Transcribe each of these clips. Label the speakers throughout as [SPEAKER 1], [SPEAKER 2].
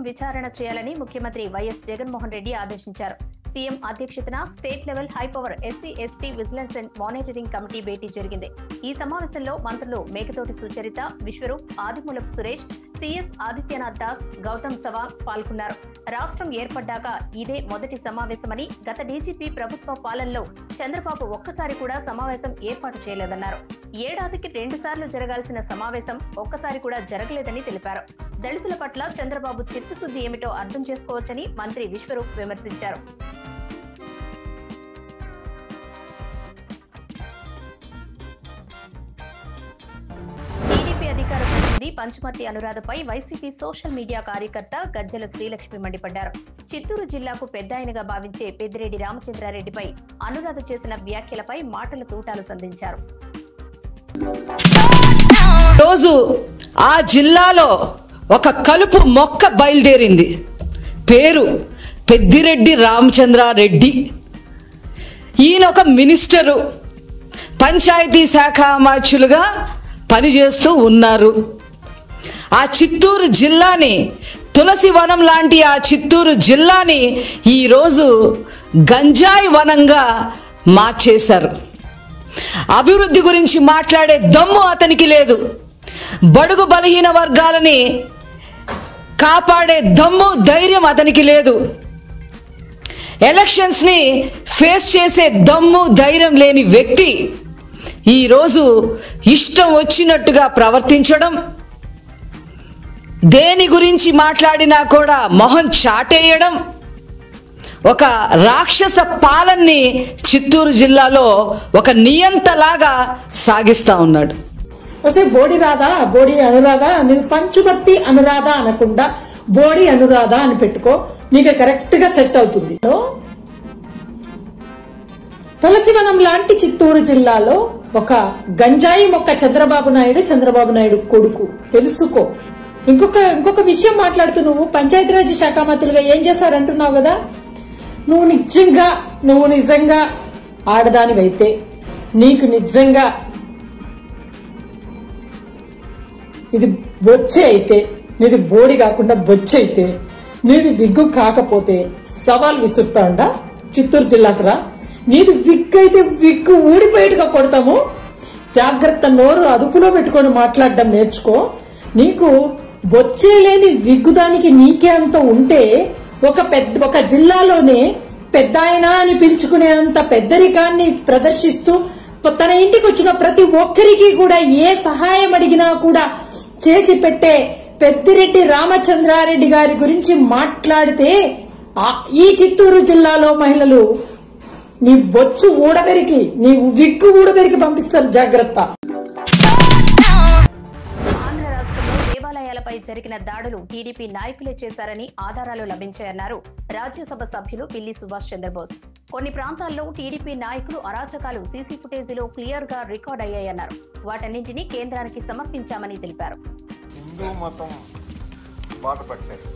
[SPEAKER 1] విచారణ చేయాలని ముఖ్యమంత్రి వైఎస్ జగన్మోహన్ రెడ్డి ఆదేశించారు సీఎం అధ్యక్షతన state level high power SC ST vigilance and monitoring committee భేటీ జరిగింది ఈ సమావేశంలో మంత్రులు మేకతోటి సుచరిత విశ్వరూప్ ఆదిమూలపు సురేష్ సిఎస్ ఆదిత్యనాథ్ దాస్ గౌతమ్ సవాంగ్ పాల్గొన్నారు రాష్ట్రం ఏర్పడ్డాక ఇదే మొదటి సమావేశమని గత డీజీపీ ప్రభుత్వ పాలనలో చంద్రబాబు ఒక్కసారి కూడా సమావేశం ఏర్పాటు చేయలేదన్నారు ఏడాదికి రెండు సార్లు జరగాల్సిన సమావేశం ఒక్కసారి కూడా జరగలేదని తెలిపారు దళితుల పట్ల చంద్రబాబు చిత్తశుద్ధి ఏమిటో అర్థం చేసుకోవచ్చని మంత్రి విశ్వరూప్ విమర్శించారు టీడీపీ అధికార ప్రతినిధి పంచమర్తి అనురాధపై వైసీపీ సోషల్ మీడియా కార్యకర్త గజ్జల శ్రీలక్ష్మి మండిపడ్డారు చిత్తూరు జిల్లాకు పెద్దాయనగా భావించే పెద్దిరెడ్డి రామచంద్రారెడ్డిపై అనురాధ చేసిన వ్యాఖ్యలపై మాటల తూటాలు సంధించారు
[SPEAKER 2] రోజు ఆ జిల్లాలో ఒక కలుపు మొక్క బయలుదేరింది పేరు పెద్దిరెడ్డి రామచంద్రారెడ్డి ఈయన ఒక మినిస్టరు పంచాయతీ శాఖ అమాత్యులుగా పనిచేస్తూ ఉన్నారు ఆ చిత్తూరు జిల్లాని తులసి వనం లాంటి ఆ చిత్తూరు జిల్లాని ఈరోజు గంజాయి వనంగా మార్చేశారు అభివృద్ధి గురించి మాట్లాడే దమ్ము అతనికి లేదు బడుగు బలహీన వర్గాలని కాపాడే దమ్ము ధైర్యం అతనికి లేదు ఎలక్షన్స్ ని ఫేస్ చేసే దమ్ము ధైర్యం లేని వ్యక్తి ఈరోజు ఇష్టం వచ్చినట్టుగా ప్రవర్తించడం దేని గురించి మాట్లాడినా కూడా మొహం చాటేయడం ఒక రాక్షస పాలన్ని చిత్తూరు జిల్లాలో ఒక నియంతలాగా సాగిస్తా ఉన్నాడు
[SPEAKER 3] వస్తే బోడి రాధా బోడి అనురాధ నీకు పంచుమర్తి అనురాధ అనకుండా బోడి అనురాధ అని పెట్టుకో నీకు కరెక్ట్ గా సెట్ అవుతుంది తులసివనం లాంటి చిత్తూరు జిల్లాలో ఒక గంజాయి మొక్క చంద్రబాబు నాయుడు చంద్రబాబు నాయుడు కొడుకు తెలుసుకో ఇంకొక ఇంకొక విషయం మాట్లాడుతూ నువ్వు పంచాయతీరాజ్ శాఖ మంత్రులుగా ఏం చేశారంటున్నావు కదా నువ్వు నిజంగా నువ్వు నిజంగా ఆడదానివైతే నీకు నిజంగా ఇది బొచ్చే అయితే నీది బోడి కాకుండా బొచ్చే అయితే నీది విగ్గు కాకపోతే సవాల్ విసురుతా ఉండ చిత్తూరు జిల్లాకు రా నీది విగ్గు అయితే విగ్గు ఊడిపోయేట్టుగా కొడతాము జాగ్రత్త నోరు అదుపులో పెట్టుకొని మాట్లాడడం నేర్చుకో నీకు బొచ్చే లేని విగ్గుదానికి నీకే అంత ఉంటే ఒక పెద్ద ఒక జిల్లాలోనే పెద్ద అని పిలుచుకునే అంత పెద్దరికాన్ని ప్రదర్శిస్తూ తన ఇంటికి వచ్చిన ప్రతి ఒక్కరికి కూడా ఏ సహాయం అడిగినా కూడా చేసి పెట్టే పెద్దిరెడ్డి రామచంద్రారెడ్డి గారి గురించి మాట్లాడితే ఆ- ఈ చిత్తూరు జిల్లాలో మహిళలు నీ బొచ్చు ఊడబెరికి నీ విగ్గు ఊడబెరికి పంపిస్తారు జాగ్రత్త
[SPEAKER 1] ఆంధ్ర రాష్ట్రంలో దేవాలయాలపై జరిగిన దాడులు టీడీపీ నాయకులే చేశారని ఆధారాలు లభించాయన్నారు రాజ్యసభ సభ్యులు పిల్లి సుభాష్ చంద్రబోస్ కొన్ని ప్రాంతాల్లో టీడీపీ నాయకులు అరాచకాలు సీసీ ఫుటేజీలో క్లియర్ గా రికార్డ్ అయ్యాయన్నారు వాటన్నింటినీ కేంద్రానికి సమర్పించామని తెలిపారు
[SPEAKER 4] హిందూ మతం బాట పట్టారు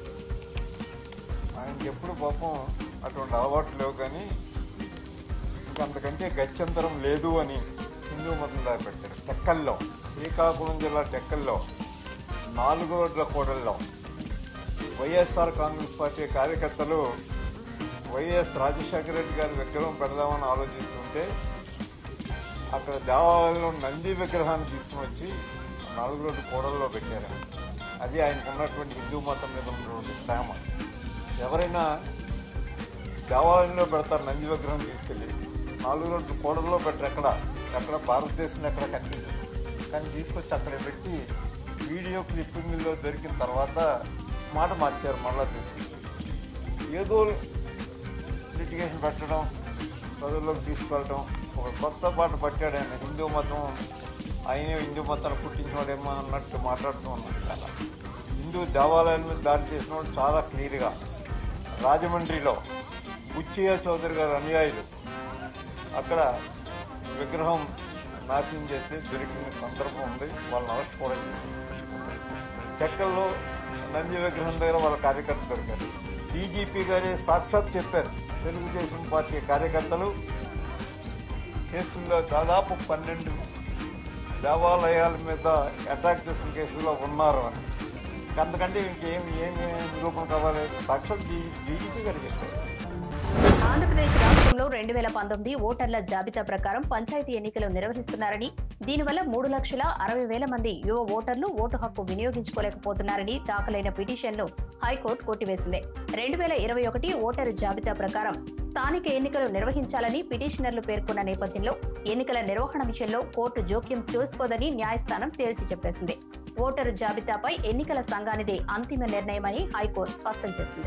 [SPEAKER 4] ఆయనకి ఎప్పుడు పాపం అటువంటి అలవాట్లు లేవు కానీ ఇంకంతకంటే గత్యంతరం లేదు అని హిందూ మతం దారి పెట్టారు టెక్కల్లో శ్రీకాకుళం జిల్లా టెక్కల్లో నాలుగు రోడ్ల కూడల్లో వైఎస్ఆర్ కాంగ్రెస్ పార్టీ కార్యకర్తలు వైఎస్ రాజశేఖర రెడ్డి గారి విగ్రహం పెడదామని ఆలోచిస్తుంటే అక్కడ దేవాలయంలో నంది విగ్రహాన్ని తీసుకుని వచ్చి నాలుగు రోడ్డు కూడల్లో పెట్టారు అది ఆయనకు ఉన్నటువంటి హిందూ మతం మీద ఉన్నటువంటి ప్రేమ ఎవరైనా దేవాలయంలో పెడతారు నంది విగ్రహం తీసుకెళ్ళి నాలుగు రోడ్డు కూడల్లో పెట్టరు ఎక్కడ ఎక్కడ భారతదేశంలో ఎక్కడ కనిపించదు కానీ తీసుకొచ్చి అక్కడ పెట్టి వీడియో క్లిప్పింగ్లో దొరికిన తర్వాత మాట మార్చారు మళ్ళా తీసుకొచ్చి ఏదో లిటిగేషన్ పెట్టడం ప్రజల్లోకి తీసుకెళ్ళడం ఒక కొత్త పాట పట్టాడు ఆయన హిందూ మతం ఆయనే హిందూ మతాన్ని పుట్టించినవాడేమో అన్నట్టు మాట్లాడుతూ ఉన్నాడు కదా హిందూ దేవాలయాల మీద దాడి చేసినవాడు చాలా క్లియర్గా రాజమండ్రిలో బుచ్చయ్య చౌదరి గారు అనుయాయులు అక్కడ విగ్రహం నాశనం చేస్తే దొరికిన సందర్భం ఉంది వాళ్ళని అరెస్ట్ కూడా చేసింది టెక్కల్లో నంది విగ్రహం దగ్గర వాళ్ళ కార్యకర్తలు దొరికారు డీజీపీ గారే సాక్షాత్ చెప్పారు తెలుగుదేశం పార్టీ కార్యకర్తలు కేసుల్లో దాదాపు పన్నెండు దేవాలయాల మీద అటాక్ చేసిన కేసుల్లో ఉన్నారు అని అంతకంటే ఇంకేం ఏం ఏం నిరూపణ కావాలి సాక్షాత్ బీ బీజేపీ గారు చెప్పారు
[SPEAKER 1] ఆంధ్రప్రదేశ్ రాష్ట్రంలో రెండు వేల పంతొమ్మిది ఓటర్ల జాబితా ప్రకారం పంచాయతీ ఎన్నికలు నిర్వహిస్తున్నారని దీనివల్ల మూడు లక్షల అరవై వేల మంది యువ ఓటర్లు ఓటు హక్కు వినియోగించుకోలేకపోతున్నారని దాఖలైన పిటిషన్ను హైకోర్టు కొట్టివేసింది రెండు వేల ఇరవై ఒకటి ఓటరు జాబితా ప్రకారం స్థానిక ఎన్నికలు నిర్వహించాలని పిటిషనర్లు పేర్కొన్న నేపథ్యంలో ఎన్నికల నిర్వహణ విషయంలో కోర్టు జోక్యం చేసుకోదని న్యాయస్థానం తేల్చి చెప్పేసింది ఓటరు జాబితాపై ఎన్నికల సంఘానిదే అంతిమ నిర్ణయమని హైకోర్టు స్పష్టం చేసింది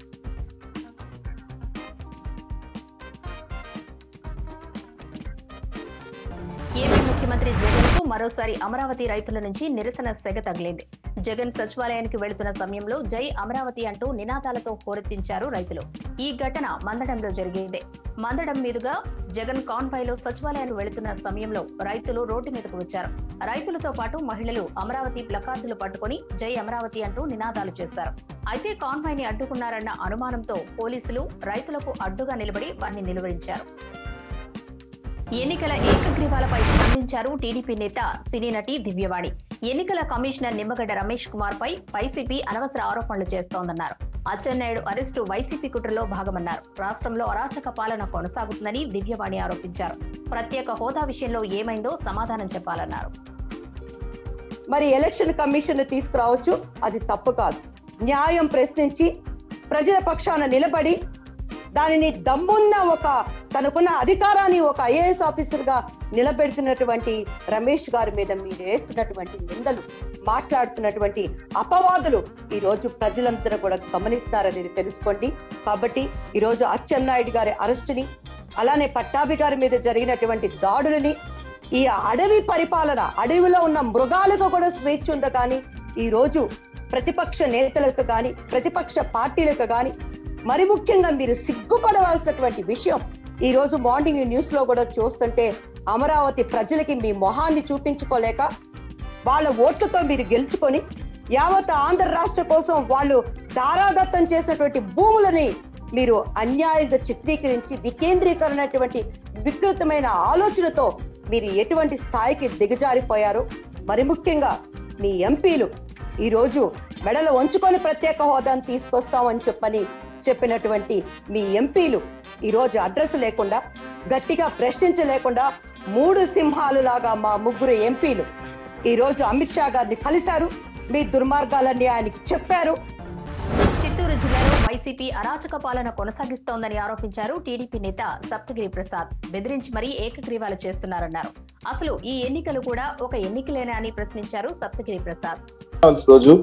[SPEAKER 1] ఏపీ ముఖ్యమంత్రి జగన్ కు మరోసారి అమరావతి రైతుల నుంచి నిరసన సెగ తగిలింది జగన్ సచివాలయానికి వెళుతున్న సమయంలో జై అమరావతి అంటూ నినాదాలతో హోరెత్తించారు రైతులు ఈ ఘటన మందడంలో జరిగింది మందడం మీదుగా జగన్ కాన్వాయ్ లో సచివాలయానికి వెళుతున్న సమయంలో రైతులు రోడ్డు మీదకు వచ్చారు రైతులతో పాటు మహిళలు అమరావతి ప్లకార్డులు పట్టుకుని జై అమరావతి అంటూ నినాదాలు చేశారు అయితే కాన్వాయ్ ని అడ్డుకున్నారన్న అనుమానంతో పోలీసులు రైతులకు అడ్డుగా నిలబడి వారిని నిలువరించారు ఎన్నికల ఏకగ్రీవాలపై స్పందించారు టీడీపీ నేత సినీ నటి దివ్యవాణి ఎన్నికల కమిషనర్ నిమ్మగడ్డ రమేష్ కుమార్ పై వైసీపీ అనవసర ఆరోపణలు చేస్తోందన్నారు అచ్చెన్నాయుడు అరెస్టు వైసీపీ కుట్రలో భాగమన్నారు రాష్ట్రంలో అరాచక పాలన కొనసాగుతుందని దివ్యవాణి ఆరోపించారు ప్రత్యేక హోదా విషయంలో ఏమైందో సమాధానం చెప్పాలన్నారు
[SPEAKER 5] మరి ఎలక్షన్ కమిషన్ తీసుకురావచ్చు అది తప్పు కాదు న్యాయం ప్రశ్నించి ప్రజల పక్షాన నిలబడి దానిని దమ్మున్న ఒక తనకున్న అధికారాన్ని ఒక ఐఏఎస్ ఆఫీసర్ గా నిలబెడుతున్నటువంటి రమేష్ గారి మీద మీరు వేస్తున్నటువంటి నిందలు మాట్లాడుతున్నటువంటి అపవాదులు ఈ రోజు ప్రజలందరూ కూడా గమనిస్తారనేది తెలుసుకోండి కాబట్టి ఈ రోజు అచ్చెన్నాయుడు గారి అరెస్టుని అలానే పట్టాభి గారి మీద జరిగినటువంటి దాడులని ఈ అడవి పరిపాలన అడవిలో ఉన్న మృగాలకు కూడా స్వేచ్ఛ ఉందా కానీ ఈ రోజు ప్రతిపక్ష నేతలకు కానీ ప్రతిపక్ష పార్టీలకు కానీ మరి ముఖ్యంగా మీరు సిగ్గుపడవలసినటువంటి విషయం ఈ రోజు మార్నింగ్ న్యూస్ లో కూడా చూస్తుంటే అమరావతి ప్రజలకి మీ మొహాన్ని చూపించుకోలేక వాళ్ళ ఓట్లతో మీరు గెలుచుకొని యావత్ ఆంధ్ర రాష్ట్ర కోసం వాళ్ళు దారాదత్తం చేసినటువంటి భూములని మీరు అన్యాయంగా చిత్రీకరించి వికేంద్రీకరణటువంటి వికృతమైన ఆలోచనతో మీరు ఎటువంటి స్థాయికి దిగజారిపోయారు మరి ముఖ్యంగా మీ ఎంపీలు ఈ రోజు మెడలు వంచుకొని ప్రత్యేక హోదాను తీసుకొస్తామని చెప్పని చెప్పినటువంటి మీ ఎంపీలు ఈ రోజు అడ్రస్ లేకుండా గట్టిగా ప్రశ్నించలేకుండా మూడు సింహాలు లాగా మా ముగ్గురు ఎంపీలు ఈ రోజు అమిత్ షా గారిని కలిశారు మీ దుర్మార్గాలన్నీ ఆయనకి చెప్పారు
[SPEAKER 1] చిత్తూరు జిల్లాలో వైసీపీ అరాచక పాలన కొనసాగిస్తోందని ఆరోపించారు టీడీపీ నేత సప్తగిరి ప్రసాద్ బెదిరించి మరీ ఏకగ్రీవాలు చేస్తున్నారన్నారు అసలు ఈ ఎన్నికలు కూడా ఒక ఎన్నికలేనా అని ప్రశ్నించారు సప్తగిరి ప్రసాద్
[SPEAKER 6] కావాల్సిన రోజు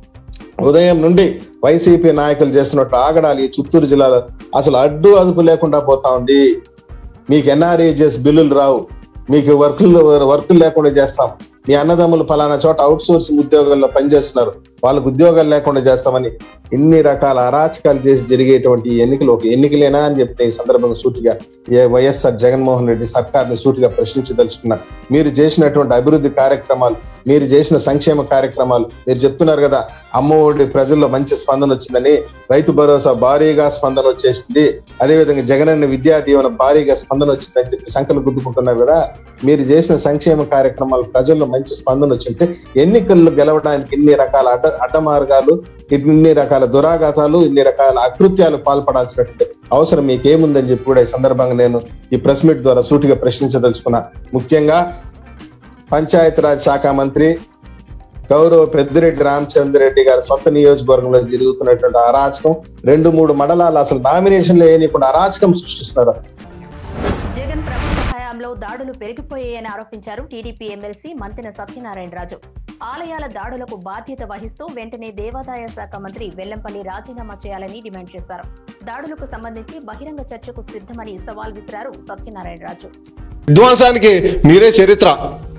[SPEAKER 6] ఉదయం నుండి వైసీపీ నాయకులు చేస్తున్నట్టు ఆగడాలు ఈ చిత్తూరు జిల్లాలో అసలు అడ్డు అదుపు లేకుండా పోతా ఉంది మీకు ఎన్ఆర్ఏజెస్ బిల్లులు రావు మీకు వర్కులు వర్కులు లేకుండా చేస్తాం మీ అన్నదమ్ములు ఫలానా చోట అవుట్ సోర్సింగ్ ఉద్యోగాల్లో పనిచేస్తున్నారు వాళ్ళకు ఉద్యోగాలు లేకుండా చేస్తామని ఇన్ని రకాల అరాచకాలు చేసి జరిగేటువంటి ఈ ఎన్నికలు ఒక ఎన్నికలేనా అని చెప్పిన ఈ సందర్భంగా సూటిగా ఏ వైఎస్ఆర్ జగన్మోహన్ రెడ్డి సర్కార్ని సూటిగా ప్రశ్నించదలుచుకున్నా మీరు చేసినటువంటి అభివృద్ధి కార్యక్రమాలు మీరు చేసిన సంక్షేమ కార్యక్రమాలు మీరు చెప్తున్నారు కదా అమ్మఒడి ప్రజల్లో మంచి స్పందన వచ్చిందని రైతు భరోసా భారీగా స్పందన వచ్చేసింది అదేవిధంగా జగనన్న విద్యా దీవెన భారీగా స్పందన వచ్చిందని చెప్పి సంకలు గుద్దుకుంటున్నారు కదా మీరు చేసిన సంక్షేమ కార్యక్రమాలు ప్రజల్లో మంచి స్పందన వచ్చింటే ఎన్నికల్లో గెలవడానికి ఇన్ని రకాల అడ్డ అడ్డ మార్గాలు ఇన్ని రకాల దురాఘాతాలు ఇన్ని రకాల అకృత్యాలు పాల్పడాల్సినటువంటి అవసరం మీకేముందని చెప్పి కూడా ఈ సందర్భంగా నేను ఈ ప్రెస్ మీట్ ద్వారా సూటిగా ప్రశ్నించదలుచుకున్నా ముఖ్యంగా పంచాయతీరాజ్ శాఖ మంత్రి గౌరవ పెద్దిరెడ్డి రామచంద్రరెడ్డి గారి సొంత నియోజకవర్గంలో జరుగుతున్నటువంటి అరాచకం రెండు మూడు మండలాలు అసలు నామినేషన్లు వేయకుండా అరాచకం సృష్టిస్తున్నారు
[SPEAKER 1] జగన్ ప్రభుత్వ హయాంలో దాడులు పెరిగిపోయాయని ఆరోపించారు టీడీపీ ఎమ్మెల్సీ మంతెన సత్యనారాయణ రాజు ఆలయాల దాడులకు బాధ్యత వహిస్తూ వెంటనే దేవాదాయ శాఖ మంత్రి వెల్లంపల్లి రాజీనామా చేయాలని డిమాండ్ చేశారు దాడులకు సంబంధించి బహిరంగ చర్చకు సిద్ధమని సవాల్ విసిరారు సత్యనారాయణ రాజు
[SPEAKER 7] విధ్వంసానికి మీరే చరిత్ర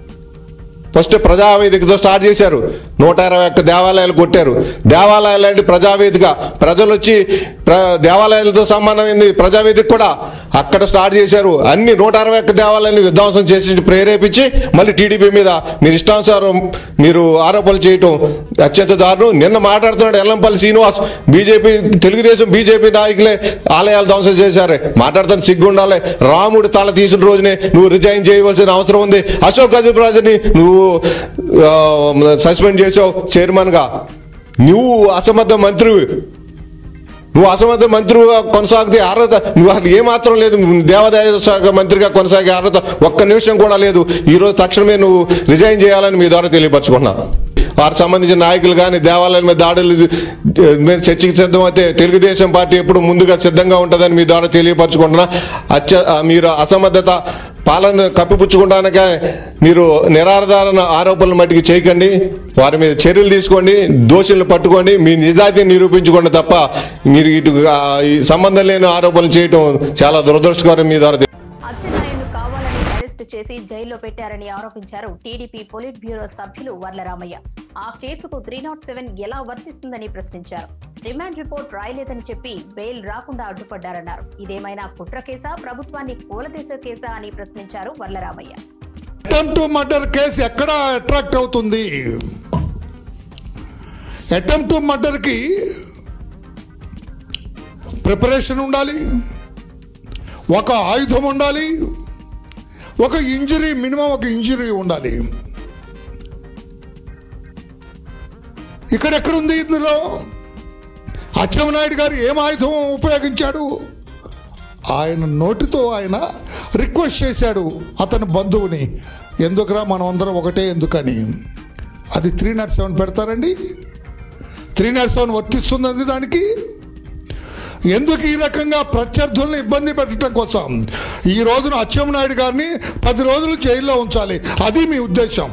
[SPEAKER 7] ఫస్ట్ ప్రజావేదికతో స్టార్ట్ చేశారు నూట ఇరవై ఒక్క దేవాలయాలు కొట్టారు దేవాలయాలు ప్రజావేదిక ప్రజలు వచ్చి ప్ర దేవాలయాలతో సంబంధమైంది ప్రజావేదిక కూడా అక్కడ స్టార్ట్ చేశారు అన్ని నూట అరవై ఒక్క దేవాలయాన్ని విధ్వంసం చేసి ప్రేరేపించి మళ్ళీ టీడీపీ మీద మీరు ఇష్టానుసారం మీరు ఆరోపణలు చేయటం అత్యంత దారుణం నిన్న మాట్లాడుతున్నాడు ఎల్లంపల్లి శ్రీనివాస్ బీజేపీ తెలుగుదేశం బీజేపీ నాయకులే ఆలయాలు ధ్వంసం చేశారు మాట్లాడుతాను సిగ్గు ఉండాలి రాముడు తల తీసిన రోజునే నువ్వు రిజైన్ చేయవలసిన అవసరం ఉంది అశోక్ గజపరాజుని నువ్వు సస్పెండ్ చేసావు చైర్మన్ గా నువ్వు అసమర్థ మంత్రి నువ్వు అసమర్థ మంత్రిగా కొనసాగితే అర్హత నువ్వు అసలు ఏమాత్రం లేదు దేవాదాయ శాఖ మంత్రిగా కొనసాగే అర్హత ఒక్క నిమిషం కూడా లేదు ఈరోజు తక్షణమే నువ్వు రిజైన్ చేయాలని మీ ద్వారా తెలియపరచుకున్నా వారికి సంబంధించిన నాయకులు కానీ దేవాలయాల మీద దాడులు మీరు చర్చకి సిద్ధమైతే తెలుగుదేశం పార్టీ ఎప్పుడు ముందుగా సిద్ధంగా ఉంటుందని మీ ద్వారా తెలియపరచుకుంటున్నా అత్య ఆ, మీరు అసమర్థత పాలన కప్పిపుచ్చుకోవడానికే మీరు నిరాధారణ ఆరోపణలు మట్టికి చేయకండి వారి మీద చర్యలు తీసుకోండి దోషులను పట్టుకోండి మీ నిజాయితీని నిరూపించుకోండి తప్ప మీరు ఇటు ఆ, ఈ సంబంధం లేని ఆరోపణలు చేయటం చాలా దురదృష్టకరం మీ ద్వారా
[SPEAKER 1] అచ్చెన్నాయుడు కావాలని అరెస్టు చేసి జైల్లో పెట్టారని ఆరోపించారు టీడీపీ పొలిట్ బ్యూరో సభ్యులు వర్లరామయ్య ఆ కేసుకు త్రీ నాట్ సెవెన్ ఎలా వర్తిస్తుందని ప్రశ్నించారు రిమాండ్ రిపోర్ట్ రాయలేదని చెప్పి బెయిల్ రాకుండా అడ్డుపడ్డారన్నారు ఇదేమైనా కుట్ర కేసా ప్రభుత్వాన్ని కూలదీసే కేసా అని ప్రశ్నించారు వర్లరామయ్య
[SPEAKER 8] అటెంప్ట్ మర్డర్ కేసు ఎక్కడ అట్రాక్ట్ అవుతుంది అటెంప్ట్ మర్డర్కి ప్రిపరేషన్ ఉండాలి ఒక ఆయుధం ఉండాలి ఒక ఇంజరీ మినిమం ఒక ఇంజరీ ఉండాలి ఇక్కడ ఎక్కడుంది ఇందులో అచ్చెన్నాయుడు గారు ఏం ఆయుధం ఉపయోగించాడు ఆయన నోటితో ఆయన రిక్వెస్ట్ చేశాడు అతని బంధువుని ఎందుకురా మనం అందరం ఒకటే ఎందుకని అది త్రీ నాట్ సెవెన్ పెడతారండి త్రీ నాట్ సెవెన్ వర్తిస్తుంది దానికి ఎందుకు ఈ రకంగా ప్రత్యర్థుల్ని ఇబ్బంది పెట్టడం కోసం ఈ రోజున అచ్చెన్నాయుడు గారిని పది రోజులు జైల్లో ఉంచాలి అది మీ ఉద్దేశం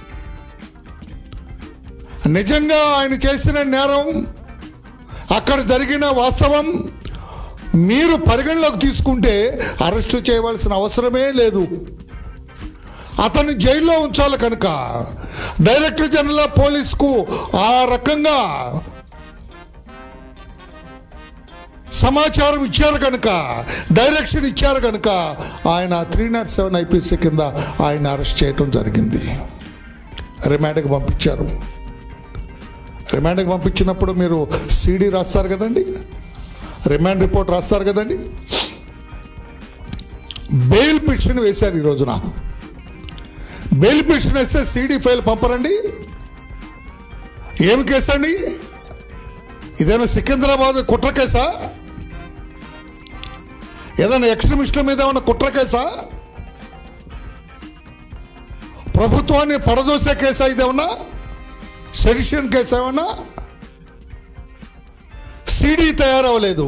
[SPEAKER 8] నిజంగా ఆయన చేసిన నేరం అక్కడ జరిగిన వాస్తవం మీరు పరిగణలోకి తీసుకుంటే అరెస్టు చేయవలసిన అవసరమే లేదు అతన్ని జైల్లో ఉంచాలి కనుక డైరెక్టర్ జనరల్ ఆఫ్ పోలీస్కు ఆ రకంగా సమాచారం ఇచ్చారు కనుక డైరెక్షన్ ఇచ్చారు కనుక ఆయన త్రీ నాట్ సెవెన్ ఐపీసీ కింద ఆయన అరెస్ట్ చేయటం జరిగింది రిమాండ్కి పంపించారు రిమాండ్కి పంపించినప్పుడు మీరు సీడీ రాస్తారు కదండి రిమాండ్ రిపోర్ట్ రాస్తారు కదండి బెయిల్ పిటిషన్ వేశారు ఈ రోజున బెయిల్ పిటిషన్ వేస్తే సీడీ ఫైల్ పంపరండి ఏం కేసు అండి ఇదేనా సికింద్రాబాద్ కుట్ర కేసా ఏదైనా ఎక్స్ట్రీమిస్టుల మీద ఏమైనా కుట్ర కేసా ప్రభుత్వాన్ని పడదోసే కేసా ఇదేమన్నా సెడిషన్ కేసు ఏమన్నా సిడి తయారవ్వలేదు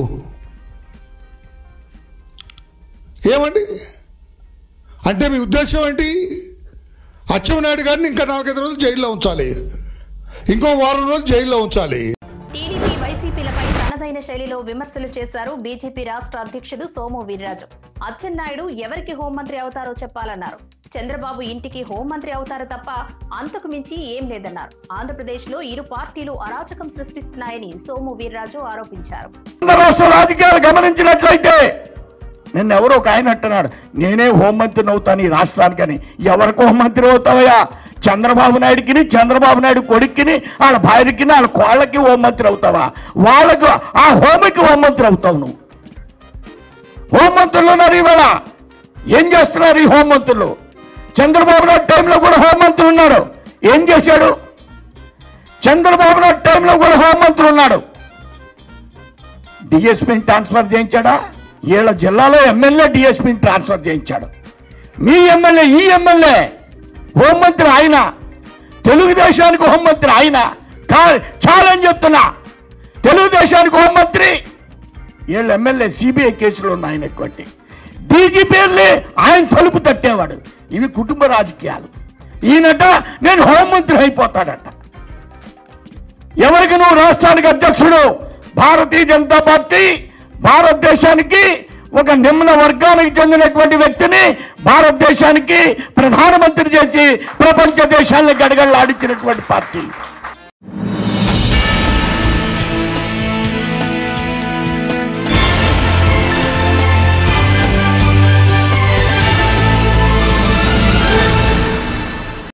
[SPEAKER 8] ఏమండి అంటే మీ ఉద్దేశం ఏంటి అచ్చెన్నాయుడు గారిని ఇంకా నాలుగైదు రోజులు జైల్లో ఉంచాలి ఇంకో వారం రోజులు జైల్లో ఉంచాలి
[SPEAKER 1] టీడీపీ వైసీపీలపై తనదైన శైలిలో విమర్శలు చేశారు బీజేపీ రాష్ట్ర అధ్యక్షుడు సోము వీర్రాజు అచ్చెన్నాయుడు ఎవరికి హోంమంత్రి అవుతారో చెప్పాలన్నారు చంద్రబాబు ఇంటికి హోంమంత్రి అవుతారు తప్ప అంతకు మించి ఏం లేదన్నారు ఆంధ్రప్రదేశ్ లో ఇరు పార్టీలు అరాచకం సృష్టిస్తున్నాయని సోము వీర్రాజు ఆరోపించారు
[SPEAKER 9] ఆంధ్ర రాష్ట్ర రాజకీయాలు గమనించినట్లయితే నిన్న ఎవరో ఒక ఆయన అంటున్నాడు నేనే హోంమంత్రిని అవుతాను ఈ రాష్ట్రానికని ఎవరికి హోంమంత్రి అవుతావయ్యా చంద్రబాబు నాయుడికి చంద్రబాబు నాయుడు కొడుక్కిని వాళ్ళ భార్యకి వాళ్ళ కోళ్ళకి హోంమంత్రి అవుతావా వాళ్ళకు ఆ హోమికి హోంమంత్రి అవుతావు నువ్వు హోంమంత్రులు ఉన్నారు ఇవాళ ఏం చేస్తున్నారు ఈ హోంమంత్రులు చంద్రబాబు నాయుడు టైంలో కూడా హోంమంత్రి ఉన్నాడు ఏం చేశాడు చంద్రబాబు నాయుడు టైంలో కూడా హోంమంత్రి ఉన్నాడు డిఎస్పీని ట్రాన్స్ఫర్ చేయించాడా వీళ్ళ జిల్లాలో ఎమ్మెల్యే డిఎస్పీని ట్రాన్స్ఫర్ చేయించాడు మీ ఎమ్మెల్యే ఈ ఎమ్మెల్యే హోంమంత్రి ఆయన తెలుగుదేశానికి హోంమంత్రి ఆయన కా- ఛాలెంజ్ చెప్తున్నా తెలుగుదేశానికి హోంమంత్రి వీళ్ళ ఎమ్మెల్యే సిబిఐ కేసులో ఉన్న ఆయన ఎక్కువంటి డీజీపీ వెళ్ళి ఆయన తలుపు తట్టేవాడు ఇవి కుటుంబ రాజకీయాలు ఈయనట నేను హోంమంత్రి అయిపోతాడట ఎవరికి నువ్వు రాష్ట్రానికి అధ్యక్షుడు భారతీయ జనతా పార్టీ భారతదేశానికి ఒక నిమ్న వర్గానికి చెందినటువంటి వ్యక్తిని భారతదేశానికి ప్రధానమంత్రి చేసి ప్రపంచ దేశాలను గడగడలాడించినటువంటి పార్టీ